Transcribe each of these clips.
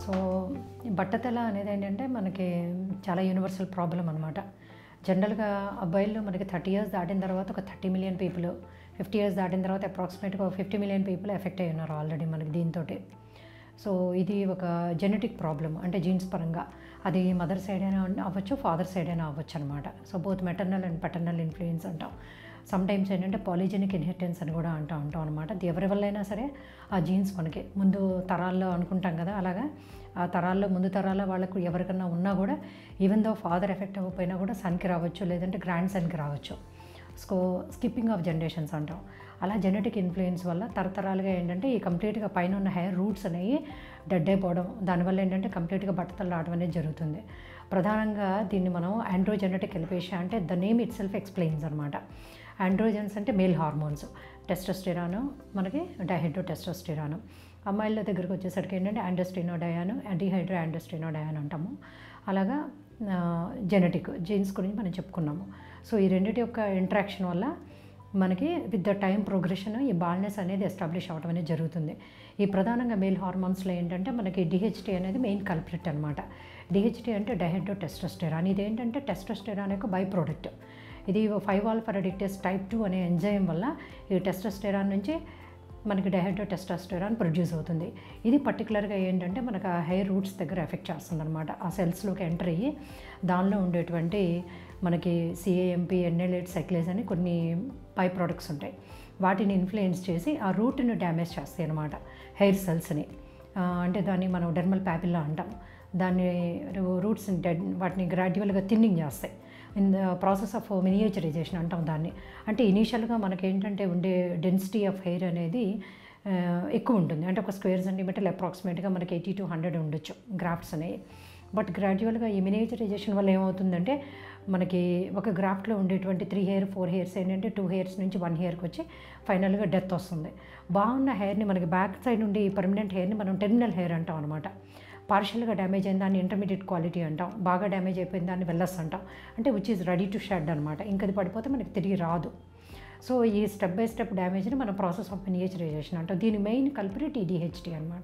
so ఈ బట్టతల అనేది ఏంటంటే మనకి చాలా యూనివర్సల్ ప్రాబ్లం అనమాట జనరల్గా అబ్బాయిల్లో మనకి థర్టీ ఇయర్స్ దాటిన తర్వాత ఒక thirty million people fifty years దాటిన తర్వాత అప్రాక్సిమేట్గా ఒక ఫిఫ్టీ మిలియన్ పీపుల్ ఎఫెక్ట్ అయి ఉన్నారు ఆల్రెడీ మనకి దీంతో సో ఇది ఒక జెనెటిక్ ప్రాబ్లమ్ అంటే జీన్స్ పరంగా అది మదర్ సైడ్ అయినా అవ్వచ్చు ఫాదర్ సైడ్ అయినా అవ్వచ్చు అనమాట so both maternal and paternal influence అంటాం సమ్ టైమ్స్ ఏంటంటే పాలిజెనిక్ ఇన్హెరిటెన్స్ అని కూడా అంటూ ఉంటాం అనమాట అది ఎవరి వల్ల అయినా సరే ఆ జీన్స్ మనకి ముందు తరాల్లో అనుకుంటాం కదా అలాగా ఆ తరాల్లో ముందు తరాల వాళ్ళకు ఎవరికన్నా ఉన్నా కూడా ఈవెన్ దో ఫాదర్ ఎఫెక్ట్ అవ్వకపోయినా కూడా సన్కి రావచ్చు లేదంటే గ్రాండ్ సన్కి రావచ్చు సో స్కిప్పింగ్ ఆఫ్ జనరేషన్స్ అంటాం అలా జెనెటిక్ ఇన్ఫ్లుయెన్స్ వల్ల తరతరాలుగా ఏంటంటే ఈ కంప్లీట్గా పైన ఉన్న హెయిర్ రూట్స్ అనేవి డెడ్ అయిపోవడం దానివల్ల ఏంటంటే కంప్లీట్గా బట్టతలు రావడం అనేది జరుగుతుంది ప్రధానంగా దీన్ని మనం ఆండ్రోజెనెటిక్ ఎలిపేషియా అంటే the name itself explains అనమాట ఆండ్రోజన్స్ అంటే మేల్ హార్మోన్స్ టెస్టోస్టిరాను మనకి డైహైడ్రో టెస్టోస్టిరాను అమ్మాయిల దగ్గరికి వచ్చేసరికి ఏంటంటే ఆండోస్టినోడయాను డిహైడ్రో ఆండోస్టినోడయాన్ అంటాము అలాగా జెనెటిక్ జీన్స్ గురించి మనం చెప్పుకున్నాము సో ఈ రెండింటి యొక్క ఇంట్రాక్షన్ వల్ల మనకి విత్ ద టైం ప్రోగ్రెషన్ ఈ బాల్నెస్ అనేది ఎస్టాబ్లిష్ అవ్వడం అనేది జరుగుతుంది ఈ ప్రధానంగా మేల్ హార్మోన్స్లో ఏంటంటే మనకి డిహెచ్టీ అనేది మెయిన్ కల్ప్రిట్ అనమాట డిహెచ్టీ అంటే డైహైడ్రో టెస్టోస్టెరాన్ ఇది ఏంటంటే టెస్టోస్టెరాన్ యొక్క బై ప్రోడక్ట్ ఇది ఫైవ్ ఆల్ఫరడిక్టెస్ టైప్ టూ అనే ఎంజైమ్ వల్ల ఈ టెస్టోస్టెరాన్ నుంచి మనకి డైహైడ్రో టెస్టాస్టెరాన్ ప్రొడ్యూస్ అవుతుంది ఇది పర్టికులర్గా ఏంటంటే మనకు ఆ హెయిర్ రూట్స్ దగ్గర ఎఫెక్ట్ చేస్తుంది అనమాట ఆ సెల్స్లోకి ఎంటర్ అయ్యి దానిలో ఉండేటువంటి మనకి సిఏఎంపి ఎన్ఎల్ఎయిట్ సైక్లేజ్ అని కొన్ని బై ప్రోడక్ట్స్ ఉంటాయి వాటిని ఇన్ఫ్లుయెన్స్ చేసి ఆ రూట్ని డ్యామేజ్ చేస్తాయి అనమాట హెయిర్ సెల్స్ని అంటే దాన్ని మనం డెర్మల్ ప్యాపిల్లా అంటాం దాన్ని రూట్స్ని డెడ్ వాటిని గ్రాడ్యువల్గా థిన్నింగ్ చేస్తాయి in the process of miniaturisation అంటాం దాన్ని అంటే ఇనీషియల్గా మనకి ఏంటంటే ఉండే డెన్సిటీ ఆఫ్ హెయిర్ అనేది ఎక్కువ ఉంటుంది అంటే ఒక స్క్వేర్ సెంటీమీటర్లు అప్రాక్సిమేట్గా మనకి ఎయిటీ టు హండ్రెడ్ ఉండొచ్చు గ్రాఫ్ట్స్ అనేవి బట్ గ్రాడ్యువల్గా ఈ మినియేచరైజేషన్ వల్ల ఏమవుతుందంటే మనకి ఒక గ్రాఫ్ట్లో ఉండేటువంటి త్రీ హెయిర్ ఫోర్ హెయిర్స్ ఏంటంటే టూ హెయిర్స్ నుంచి వన్ హెయిర్కి వచ్చి ఫైనల్గా డెత్ వస్తుంది బాగున్న హెయిర్ని మనకి బ్యాక్ సైడ్ నుండి పర్మనెంట్ హెయిర్ని మనం టెర్మినల్ హెయిర్ అంటాం అనమాట పార్షియల్గా డ్యామేజ్ అయిన దాన్ని ఇంటర్మీడియట్ క్వాలిటీ అంటాం బాగా డ్యామేజ్ అయిపోయిన దాన్ని వెల్లస్ అంటాం అంటే which is ready to shed అనమాట ఇంకది పడిపోతే మనకి తిరిగి రాదు సో ఈ స్టెప్ బై స్టెప్ డ్యామేజ్ని మనం ప్రాసెస్ ఆఫ్ మినియేచరైజేషన్ అంటాం దీని మెయిన్ కల్పరేట్ ఈ డిహెచ్డి అనమాట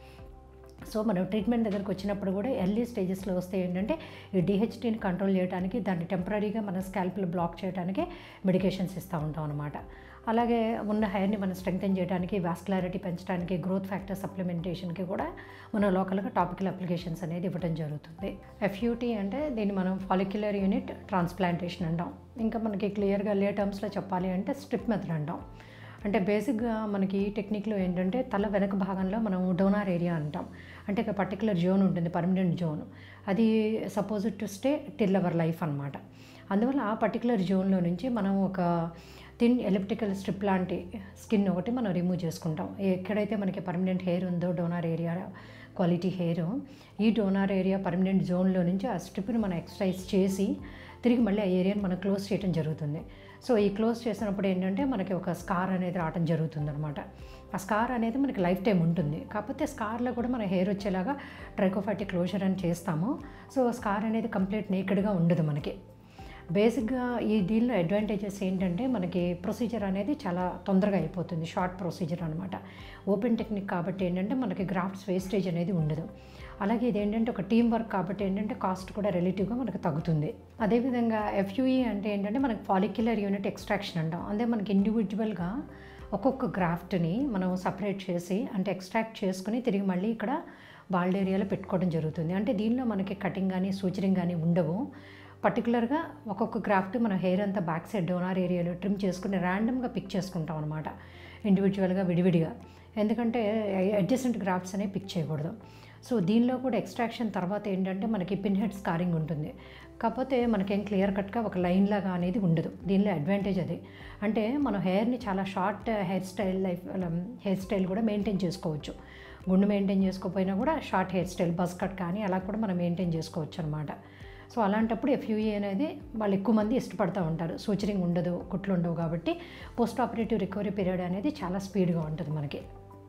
సో మనం ట్రీట్మెంట్ దగ్గరికి వచ్చినప్పుడు కూడా ఎర్లీ స్టేజెస్లో వస్తే ఏంటంటే ఈ డిహెచ్టీని కంట్రోల్ చేయడానికి దాన్ని టెంపరీగా మన స్కాల్ప్లు బ్లాక్ చేయడానికి మెడికేషన్స్ ఇస్తూ ఉంటాం అనమాట అలాగే ఉన్న హెయిర్ని మనం స్ట్రెంగ్తెన్ చేయడానికి వాస్కులారిటీ పెంచడానికి గ్రోత్ ఫ్యాక్టర్ సప్లిమెంటేషన్కి కూడా మనం లోకల్గా టాపికల్ అప్లికేషన్స్ అనేది ఇవ్వడం జరుగుతుంది ఎఫ్యూటీ అంటే దీన్ని మనం ఫాలిక్యులర్ యూనిట్ ట్రాన్స్ప్లాంటేషన్ అంటాం ఇంకా మనకి క్లియర్గా లే టర్మ్స్లో చెప్పాలి అంటే స్ట్రిప్ మెథడ్ అంటాం అంటే బేసిక్గా మనకి ఈ టెక్నిక్లో ఏంటంటే తల వెనక భాగంలో మనం డోనార్ ఏరియా అంటాం అంటే ఒక పర్టికులర్ జోన్ ఉంటుంది పర్మనెంట్ జోన్ అది suppose to stay till our life అనమాట అందువల్ల ఆ పర్టికులర్ జోన్లో నుంచి మనం ఒక థిన్ ఎలిప్టికల్ స్ట్రిప్ లాంటి స్కిన్ ఒకటి మనం రిమూవ్ చేసుకుంటాం ఎక్కడైతే మనకి పర్మనెంట్ హెయిర్ ఉందో డోనార్ ఏరియా క్వాలిటీ హెయిర్ ఈ డోనార్ ఏరియా పర్మనెంట్ జోన్లో నుంచి ఆ స్ట్రిప్ని మనం ఎక్సర్సైజ్ చేసి తిరిగి మళ్ళీ ఆ ఏరియాని మనం క్లోజ్ చేయడం జరుగుతుంది సో ఈ క్లోజ్ చేసినప్పుడు ఏంటంటే మనకి ఒక స్కార్ అనేది రావడం జరుగుతుంది అనమాట ఆ స్కార్ అనేది మనకి లైఫ్ టైం ఉంటుంది కాకపోతే స్కార్లో కూడా మన హెయిర్ వచ్చేలాగా ట్రైకోఫాటిక్ క్లోజర్ అని చేస్తాము సో స్కార్ అనేది కంప్లీట్ నేకెడ్గా ఉండదు మనకి బేసిక్గా ఈ దీనిలో అడ్వాంటేజెస్ ఏంటంటే మనకి ప్రొసీజర్ అనేది చాలా తొందరగా అయిపోతుంది షార్ట్ ప్రొసీజర్ అనమాట ఓపెన్ టెక్నిక్ కాబట్టి ఏంటంటే మనకి గ్రాఫ్ట్స్ వేస్టేజ్ అనేది ఉండదు అలాగే ఇది ఏంటంటే ఒక టీం వర్క్ కాబట్టి ఏంటంటే కాస్ట్ కూడా రిలేటివ్గా మనకు తగ్గుతుంది అదేవిధంగా ఎఫ్యూఈ అంటే ఏంటంటే మనకి ఫాలిక్యులర్ యూనిట్ ఎక్స్ట్రాక్షన్ అంటాం అదే మనకి ఇండివిజువల్గా ఒక్కొక్క గ్రాఫ్ట్ని మనం సపరేట్ చేసి అంటే ఎక్స్ట్రాక్ట్ చేసుకుని తిరిగి మళ్ళీ ఇక్కడ బాల్డ్ ఏరియాలో పెట్టుకోవడం జరుగుతుంది అంటే దీనిలో మనకి కటింగ్ కానీ సూచరింగ్ కానీ ఉండవు పర్టికులర్గా ఒక్కొక్క గ్రాఫ్ట్ మన హెయిర్ అంతా బ్యాక్ సైడ్ డోనార్ ఏరియాలో ట్రిమ్ చేసుకుని ర్యాండమ్గా పిక్ చేసుకుంటాం అనమాట ఇండివిజువల్గా విడివిడిగా ఎందుకంటే అడ్జసెంట్ గ్రాఫ్ట్స్ అనేవి పిక్ చేయకూడదు సో దీనిలో కూడా ఎక్స్ట్రాక్షన్ తర్వాత ఏంటంటే మనకి పిన్ హెడ్ స్కారింగ్ ఉంటుంది కాకపోతే మనకేం క్లియర్ కట్గా ఒక లైన్ లాగా అనేది ఉండదు దీనిలో అడ్వాంటేజ్ అది అంటే మనం హెయిర్ని చాలా short hairstyle life hairstyle కూడా మెయింటైన్ చేసుకోవచ్చు గుండు మెయింటైన్ చేసుకోకపోయినా కూడా short hairstyle buzz cut కానీ అలా కూడా మనం మెయింటైన్ చేసుకోవచ్చు అనమాట సో అలాంటప్పుడు ఎఫ్యూఈ అనేది వాళ్ళు ఎక్కువ మంది ఇష్టపడుతూ ఉంటారు సూచరింగ్ ఉండదు కుట్లు ఉండవు కాబట్టి పోస్ట్ ఆపరేటివ్ రికవరీ పీరియడ్ అనేది చాలా స్పీడ్గా ఉంటుంది మనకి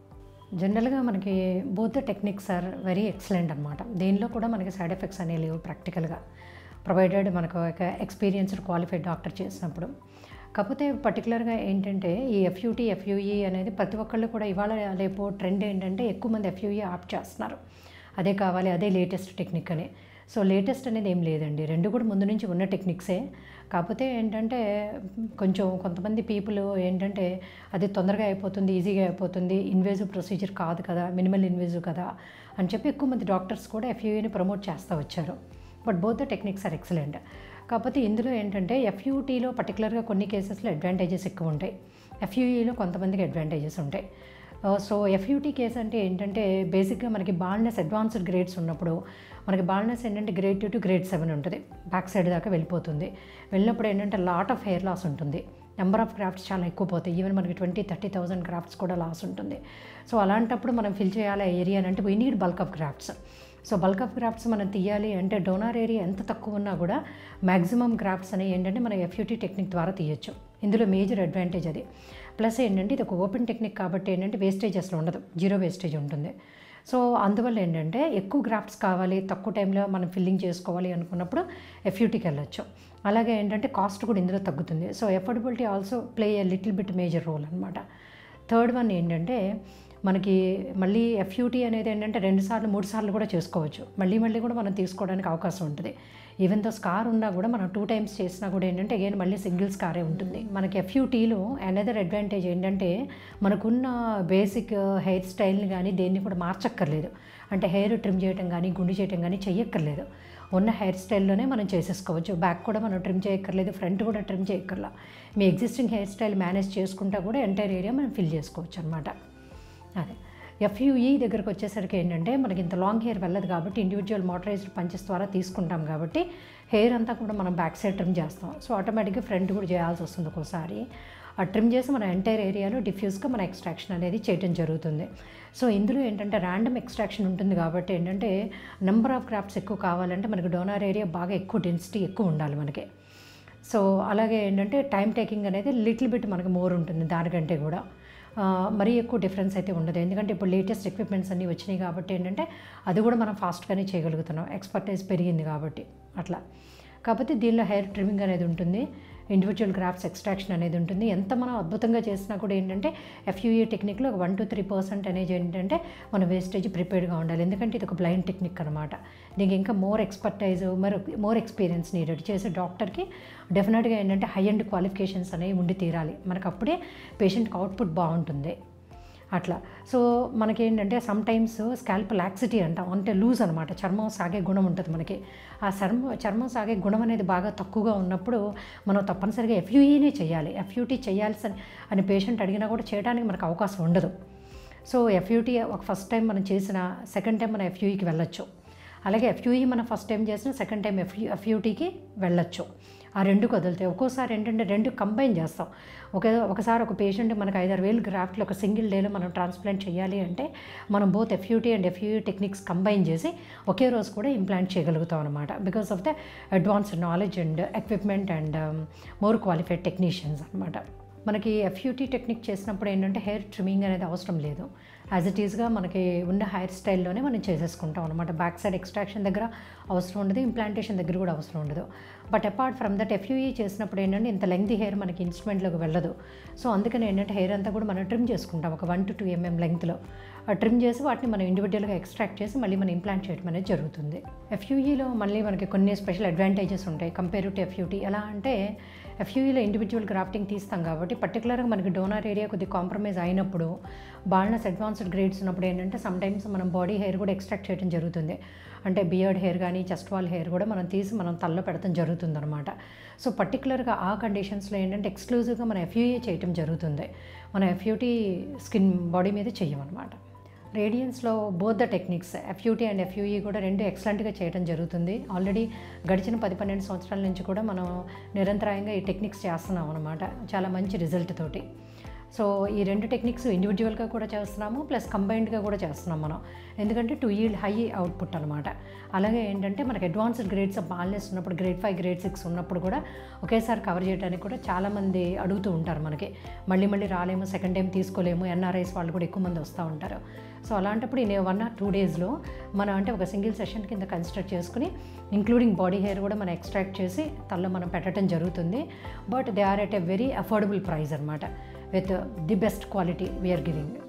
జనరల్గా మనకి both the techniques are very excellent అనమాట దేనిలో కూడా మనకి సైడ్ ఎఫెక్ట్స్ అనేవి లేవు ప్రాక్టికల్గా ప్రొవైడెడ్ మనకు ఒక ఎక్స్పీరియన్స్డ్ క్వాలిఫైడ్ డాక్టర్ చేసినప్పుడు కాకపోతే పర్టికులర్గా ఏంటంటే ఈ ఎఫ్యూటీ ఎఫ్యూఈ అనేది ప్రతి ఒక్కళ్ళు కూడా ఇవాళ రేపు ట్రెండ్ ఏంటంటే ఎక్కువ మంది ఎఫ్యూఈ ఆప్ట్ చేస్తున్నారు అదే కావాలి అదే లేటెస్ట్ టెక్నిక్ అని సో లేటెస్ట్ అనేది ఏం లేదండి రెండు కూడా ముందు నుంచి ఉన్న టెక్నిక్సే కాకపోతే ఏంటంటే కొంచెం కొంతమంది పీపుల్ ఏంటంటే అది తొందరగా అయిపోతుంది ఈజీగా అయిపోతుంది ఇన్వేజివ్ ప్రొసీజర్ కాదు కదా మినిమల్ ఇన్వేజివ్ కదా అని చెప్పి ఎక్కువ మంది డాక్టర్స్ కూడా ఎఫ్యూని ప్రమోట్ చేస్తూ వచ్చారు but both the techniques are excellent కాకపోతే ఇందులో ఏంటంటే ఎఫ్యూటీలో పర్టికులర్గా కొన్ని కేసెస్లో అడ్వాంటేజెస్ ఎక్కువ ఉంటాయి ఎఫ్యూఈలో కొంతమందికి అడ్వాంటేజెస్ ఉంటాయి సో ఎఫ్యూటీ కేస్ అంటే ఏంటంటే బేసిక్గా మనకి బాల్నెస్ అడ్వాన్స్డ్ గ్రేడ్స్ ఉన్నప్పుడు మనకి బాల్నెస్ ఏంటంటే grade two to grade seven ఉంటుంది బ్యాక్ సైడ్ దాకా వెళ్ళిపోతుంది వెళ్ళినప్పుడు ఏంటంటే లాట్ ఆఫ్ హెయిర్ లాస్ ఉంటుంది నెంబర్ ఆఫ్ క్రాఫ్ట్స్ చాలా ఎక్కువ పోతాయి ఈవెన్ మనకి ట్వంటీ థర్టీ థౌసండ్ క్రాఫ్ట్స్ కూడా లాస్ ఉంటుంది సో అలాంటప్పుడు మనం ఫిల్ చేయాలి ఏరియా అంటే we need bulk of grafts so bulk of grafts మనం తీయాలి అంటే డోనార్ ఏరియా ఎంత తక్కువ ఉన్నా కూడా మ్యాక్సిమం క్రాఫ్ట్స్ అనేవి ఏంటంటే మనం ఎఫ్యూటీ టెక్నిక్ ద్వారా తీయచ్చు ఇందులో మేజర్ అడ్వాంటేజ్ అది ప్లస్ ఏంటంటే ఇది ఒక ఓపెన్ టెక్నిక్ కాబట్టి ఏంటంటే వేస్టేజ్ అసలు ఉండదు జీరో వేస్టేజ్ ఉంటుంది సో అందువల్ల ఏంటంటే ఎక్కువ గ్రాఫ్ట్స్ కావాలి తక్కువ టైంలో మనం ఫిల్లింగ్ చేసుకోవాలి అనుకున్నప్పుడు ఎఫ్యూటీకి వెళ్ళొచ్చు అలాగే ఏంటంటే కాస్ట్ కూడా ఇందులో తగ్గుతుంది so affordability also play a little bit major role అనమాట థర్డ్ వన్ ఏంటంటే మనకి మళ్ళీ ఎఫ్యూటీ అనేది ఏంటంటే రెండు సార్లు మూడు సార్లు కూడా చేసుకోవచ్చు మళ్ళీ మళ్ళీ కూడా మనం తీసుకోవడానికి అవకాశం ఉంటుంది ఈవెన్ తో స్కార్ ఉన్నా కూడా మనం టూ టైమ్స్ చేసినా కూడా ఏంటంటే అగైన్ మళ్ళీ సింగిల్ స్కారే ఉంటుంది మనకి ఎఫ్యూటీలో అనదర్ అడ్వాంటేజ్ ఏంటంటే మనకున్న బేసిక్ హెయిర్ స్టైల్ని కానీ దేన్ని కూడా మార్చక్కర్లేదు అంటే హెయిర్ ట్రిమ్ చేయటం కానీ గుండు చేయటం కానీ చెయ్యక్కర్లేదు ఉన్న హెయిర్ స్టైల్లోనే మనం చేసేసుకోవచ్చు బ్యాక్ కూడా మనం ట్రిమ్ చేయక్కర్లేదు ఫ్రంట్ కూడా ట్రిమ్ చేయక్కర్లా మీ ఎగ్జిస్టింగ్ హెయిర్ స్టైల్ మేనేజ్ చేసుకుంటా కూడా ఎంటైర్ ఏరియా మనం ఫిల్ చేసుకోవచ్చు అనమాట అదే ఎఫ్యూఈ దగ్గరకు వచ్చేసరికి ఏంటంటే మనకి ఇంత లాంగ్ హెయిర్ వెళ్ళదు కాబట్టి ఇండివిజువల్ మోటరైజ్డ్ పంచెస్ ద్వారా తీసుకుంటాం కాబట్టి హెయిర్ అంతా కూడా మనం బ్యాక్ సైడ్ ట్రిమ్ చేస్తాం సో ఆటోమేటిక్గా ఫ్రంట్ కూడా చేయాల్సి వస్తుంది ఒక్కోసారి ఆ ట్రిమ్ చేసి మన ఎంటైర్ ఏరియాలో డిఫ్యూజ్గా మన ఎక్స్ట్రాక్షన్ అనేది చేయడం జరుగుతుంది సో ఇందులో ఏంటంటే ర్యాండమ్ ఎక్స్ట్రాక్షన్ ఉంటుంది కాబట్టి ఏంటంటే నెంబర్ ఆఫ్ క్రాఫ్ట్స్ ఎక్కువ కావాలంటే మనకి డోనార్ ఏరియా బాగా ఎక్కువ డెన్సిటీ ఎక్కువ ఉండాలి మనకి సో అలాగే ఏంటంటే టైం టేకింగ్ అనేది లిటిల్ బిట్ మనకి మోర్ ఉంటుంది దానికంటే కూడా ఆ, మరీ ఎక్కువ డిఫరెన్స్ అయితే ఉండదు ఎందుకంటే ఇప్పుడు లేటెస్ట్ ఎక్విప్మెంట్స్ అన్నీ వచ్చినాయి కాబట్టి ఏంటంటే అది కూడా మనం ఫాస్ట్గానే చేయగలుగుతున్నాం ఎక్స్పర్టైజ్ పెరిగింది కాబట్టి అట్లా కాకపోతే దీనిలో హెయిర్ ట్రిమ్మింగ్ అనేది ఉంటుంది ఇండివిజువల్ గ్రాఫ్ట్స్ ఎక్స్ట్రాక్షన్ అనేది ఉంటుంది ఎంత మనం అద్భుతంగా చేసినా కూడా ఏంటంటే ఎఫ్యూఏ టెక్నిక్లో ఒక వన్ టు త్రీ పర్సెంట్ అనేది ఏంటంటే మన వేస్టేజ్ ప్రిపేర్డ్గా ఉండాలి ఎందుకంటే ఇది ఒక బ్లైండ్ టెక్నిక్ అనమాట దీనికి ఇంకా మోర్ ఎక్స్పర్టైజ్ మరి మోర్ ఎక్స్పీరియన్స్ నీడెడ్ చేసే డాక్టర్కి డెఫినెట్గా ఏంటంటే హై అండ్ క్వాలిఫికేషన్స్ అనేవి ఉండి తీరాలి మనకు అప్పుడే పేషెంట్కి అవుట్పుట్ బాగుంటుంది అట్లా సో మనకేంటంటే సమ్ టైమ్స్ స్కాల్ప్ లాక్సిటీ అంటాం అంటే లూజ్ అనమాట చర్మం సాగే గుణం ఉంటుంది మనకి ఆ చర్మం చర్మం సాగే గుణం అనేది బాగా తక్కువగా ఉన్నప్పుడు మనం తప్పనిసరిగా ఎఫ్యూఈనే చేయాలి ఎఫ్యూటీ చేయాల్సి అని పేషెంట్ అడిగినా కూడా చేయడానికి మనకు అవకాశం ఉండదు సో ఎఫ్యూటీ ఒక ఫస్ట్ టైం మనం చేసిన సెకండ్ టైం మనం ఎఫ్యూఈకి వెళ్ళొచ్చు అలాగే ఎఫ్యూఈ మనం ఫస్ట్ టైం చేసిన సెకండ్ టైం ఎఫ్యూ ఎఫ్యూటీకి వెళ్ళొచ్చు ఆ రెండు కదులుతాయి ఒక్కోసారి ఏంటంటే రెండు కంబైన్ చేస్తాం ఒక ఒకసారి ఒక పేషెంట్ మనకు ఐదారు వేలు గ్రాఫ్ట్లు ఒక సింగిల్ డేలో మనం ట్రాన్స్ప్లాంట్ చేయాలి అంటే మనం both FUT and FUE techniques combine చేసి ఒకే రోజు కూడా ఇంప్లాంట్ చేయగలుగుతాం అనమాట because of the advanced knowledge and equipment and more qualified technicians అనమాట మనకి ఎఫ్యూటీ టెక్నిక్ చేసినప్పుడు ఏంటంటే హెయిర్ ట్రిమ్మింగ్ అనేది అవసరం లేదు యాజ్ ఇట్ ఈస్గా మనకి ఉన్న హెయిర్ స్టైల్లోనే మనం చేసేసుకుంటాం అనమాట బ్యాక్ సైడ్ ఎక్స్ట్రాక్షన్ దగ్గర అవసరం ఉండదు ఇంప్లాంటేషన్ దగ్గర కూడా అవసరం ఉండదు but apart from that FUE చేసినప్పుడు ఏంటంటే ఇంత లెంగ్తీ హెయిర్ మనకి ఇన్స్ట్రుమెంట్లోకి వెళ్ళదు సో అందుకని ఏంటంటే హెయిర్ అంతా కూడా మనం ట్రిమ్ చేసుకుంటాం ఒక వన్ టు టూ ఎంఎం లెంగ్త్లో ట్రిమ్ చేసి వాటిని మనం ఇండివిజువల్గా ఎక్స్ట్రాక్ట్ చేసి మళ్ళీ మనం ఇంప్లాంట్ చేయడం అనేది జరుగుతుంది ఎఫ్యూఈలో మళ్ళీ మనకి కొన్ని స్పెషల్ అడ్వాంటేజెస్ ఉంటాయి కంపేర్ టు ఎఫ్యూటీ ఎలా అంటే ఎఫ్యూఈలో ఇండివిజువల్ గ్రాఫ్టింగ్ తీస్తాం కాబట్టి పర్టికులర్గా మనకి డోనార్ ఏరియా కొద్దిగా కాంప్రమైజ్ అయినప్పుడు బాల్నెస్ అడ్వాన్స్డ్ గ్రేడ్స్ ఉన్నప్పుడు ఏంటంటే సమ్ టైమ్స్ మనం బాడీ హెయిర్ కూడా ఎక్స్ట్రాక్ట్ చేయడం జరుగుతుంది అంటే బియర్డ్ హెయిర్ కానీ చెస్ట్ వాల్ హెయిర్ కూడా మనం తీసి మనం తల్లో పెడతాం జరుగుతుంది అనమాట సో పర్టికులర్గా ఆ కండిషన్స్లో ఏంటంటే ఎక్స్క్లూజివ్గా మనం ఎఫ్యూఏ చేయటం జరుగుతుంది మనం ఎఫ్యూటీ స్కిన్ బాడీ మీద చెయ్యమన్నమాట రేడియన్స్లో both the techniques FUT and FUE కూడా రెండు ఎక్సలెంట్గా చేయడం జరుగుతుంది ఆల్రెడీ గడిచిన పది పన్నెండు సంవత్సరాల నుంచి కూడా మనం నిరంతరాయంగా ఈ టెక్నిక్స్ చేస్తున్నాం అనమాట చాలా మంచి రిజల్ట్ తోటి సో ఈ రెండు టెక్నిక్స్ ఇండివిజువల్గా కూడా చేస్తున్నాము ప్లస్ కంబైన్డ్గా కూడా చేస్తున్నాం మనం ఎందుకంటే టు ఈల్డ్ హై అవుట్పుట్ అనమాట అలాగే ఏంటంటే మనకి అడ్వాన్స్డ్ గ్రేడ్స్ బాల్నెస్ ఉన్నప్పుడు గ్రేడ్ ఫైవ్ గ్రేడ్ సిక్స్ ఉన్నప్పుడు కూడా ఒకేసారి కవర్ చేయడానికి కూడా చాలామంది అడుగుతూ ఉంటారు మనకి మళ్ళీ మళ్ళీ రాలేము సెకండ్ టైం తీసుకోలేము ఎన్ఆర్ఐస్ వాళ్ళు కూడా ఎక్కువ మంది వస్తూ ఉంటారు సో అలాంటప్పుడు నేను వన్ ఆర్ టూ డేస్లో మనం అంటే ఒక సింగిల్ సెషన్ కింద కన్సిడర్ చేసుకుని ఇంక్లూడింగ్ బాడీ హెయిర్ కూడా మనం ఎక్స్ట్రాక్ట్ చేసి తల్లో మనం పెట్టడం జరుగుతుంది but they are at a very affordable price అనమాట with the best quality we're giving